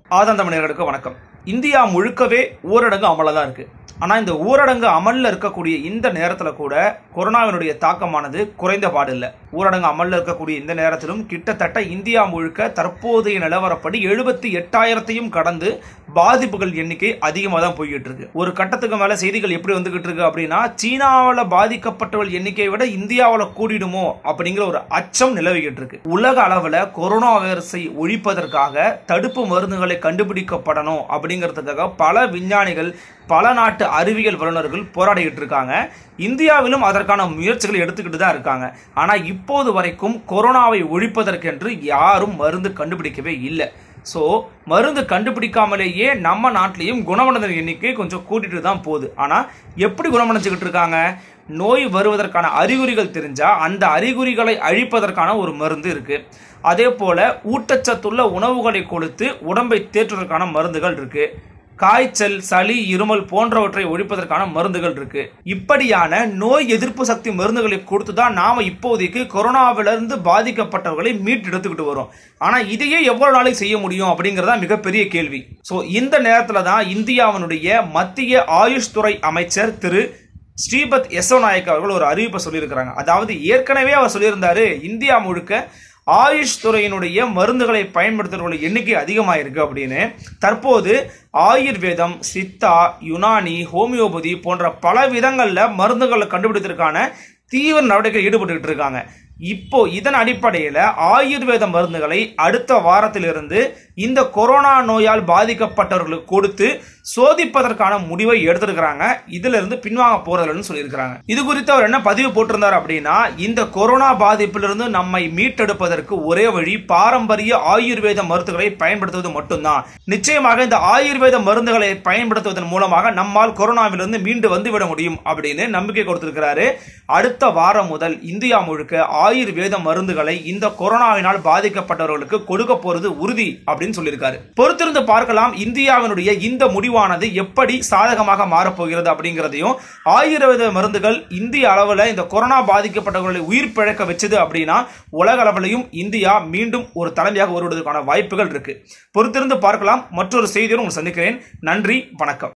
ஆதந்தமணியர்களுக்கு வணக்கம் இந்தியா முழுக்கவே ஊரடங்கு அமலில் தான் இருக்கு ஆனால் இந்த ஊரடங்கு அமலில் இருக்கக்கூடிய இந்த நேரத்தில் கூட கொரோனாவினுடைய தாக்கமானது குறைந்த பாடில்லை ஊரடங்கு அமலில் இருக்கக்கூடிய இந்த நேரத்திலும் கிட்டத்தட்ட இந்தியா முழுக்க தற்போதைய நிலவரப்படி எழுபத்தி எட்டாயிரத்தையும் கடந்து பாதிப்புகள் எண்ணிக்கை அதிகமாக தான் போய்கிட்டு இருக்கு ஒரு கட்டத்துக்கு மேலே செய்திகள் எப்படி வந்துகிட்டு இருக்கு அப்படின்னா சீனாவில் பாதிக்கப்பட்டவர்கள் எண்ணிக்கையை விட இந்தியாவில் கூடிடுமோ அப்படிங்கிற ஒரு அச்சம் நிலவிக்கிட்டு இருக்கு உலக அளவில் கொரோனா வைரஸை ஒழிப்பதற்காக தடுப்பு மருந்துகளை கண்டுபிடிக்கப்படணும் அப்படிங்கிறதுக்காக பல விஞ்ஞானிகள் பல நாட்டு அறிவியல் வல்லுநர்கள் போராடிக்கிட்டு இருக்காங்க இந்தியாவிலும் அதற்கான முயற்சிகளை எடுத்துக்கிட்டு தான் இருக்காங்க ஆனால் இப்போது வரைக்கும் கொரோனாவை ஒழிப்பதற்கென்று யாரும் மருந்து கண்டுபிடிக்கவே இல்லை ஸோ மருந்து கண்டுபிடிக்காமலேயே நம்ம நாட்டிலையும் குணமடைந்த எண்ணிக்கை கொஞ்சம் கூட்டிட்டு தான் போகுது ஆனால் எப்படி குணமடைஞ்சுக்கிட்டு இருக்காங்க நோய் வருவதற்கான அறிகுறிகள் தெரிஞ்சா அந்த அறிகுறிகளை அழிப்பதற்கான ஒரு மருந்து இருக்கு அதே போல ஊட்டச்சத்துள்ள உணவுகளை கொடுத்து உடம்பை தேற்றுவதற்கான மருந்துகள் இருக்கு காய்ச்சல் சளி இருமல் போன்றவற்றை ஒழிப்பதற்கான மருந்துகள் இருக்கு இப்படியான நோய் எதிர்ப்பு சக்தி மருந்துகளை கொடுத்து தான் நாம இப்போதைக்கு கொரோனாவிலிருந்து பாதிக்கப்பட்டவர்களை மீட்டு எடுத்துக்கிட்டு வரோம் ஆனா இதையே எவ்வளவு நாளைக்கு செய்ய முடியும் அப்படிங்கறதா மிகப்பெரிய கேள்வி சோ இந்த நேரத்துல தான் இந்தியாவினுடைய மத்திய ஆயுஷ் துறை அமைச்சர் திரு ஸ்ரீபத் யசோ நாயக் அவர்கள் ஒரு அறிவிப்பை சொல்லியிருக்கிறாங்க அதாவது ஏற்கனவே அவர் சொல்லியிருந்தாரு இந்தியா முழுக்க ஆயுஷ் துறையினுடைய மருந்துகளை பயன்படுத்துறவர்கள் எண்ணிக்கை அதிகமாயிருக்கு அப்படின்னு தற்போது ஆயுர்வேதம் சித்தா யுனானி ஹோமியோபதி போன்ற பல விதங்களில் மருந்துகளை கண்டுபிடித்ததற்கான தீவிர நடவடிக்கை ஈடுபட்டுக்கிட்டு இருக்காங்க இப்போ இதன் அடிப்படையில் ஆயுர்வேத மருந்துகளை அடுத்த வாரத்திலிருந்து இந்த கொரோனா நோயால் பாதிக்கப்பட்டவர்களுக்கு கொடுத்து சோதிப்பதற்கான முடிவை எடுத்திருக்கிறாங்க இதுல இருந்து பின்வாங்க போறதில்லைன்னு சொல்லியிருக்கிறாங்க இது குறித்து அவர் என்ன பதிவு போட்டிருந்தார் அப்படின்னா இந்த கொரோனா பாதிப்பிலிருந்து நம்மை மீட்டெடுப்பதற்கு ஒரே வழி பாரம்பரிய ஆயுர்வேத மருந்துகளை பயன்படுத்துவது மட்டும்தான் நிச்சயமாக இந்த ஆயுர்வேத மருந்துகளை பயன்படுத்துவதன் மூலமாக நம்மால் கொரோனாவிலிருந்து மீண்டு வந்துவிட முடியும் அப்படின்னு நம்பிக்கை கொடுத்திருக்கிறாரு அடுத்த வாரம் முதல் இந்தியா முழுக்க ஆயுர்வேத மருந்துகளை இந்த கொரோனாவினால் பாதிக்கப்பட்டவர்களுக்கு கொடுக்க போறது உறுதி அப்படின்னு சொல்லியிருக்காரு பொறுத்திருந்து பார்க்கலாம் இந்தியாவினுடைய இந்த முடிவானது எப்படி சாதகமாக மாறப்போகிறது அப்படிங்கிறதையும் ஆயுர்வேத மருந்துகள் இந்திய அளவில் இந்த கொரோனா பாதிக்கப்பட்டவர்களை உயிர் பிழைக்க வச்சது அப்படின்னா உலக அளவிலையும் இந்தியா மீண்டும் ஒரு தலைமையாக வருவதற்கான வாய்ப்புகள் இருக்கு பொறுத்திருந்து பார்க்கலாம் மற்றொரு செய்தியோடு உங்களை சந்திக்கிறேன் நன்றி வணக்கம்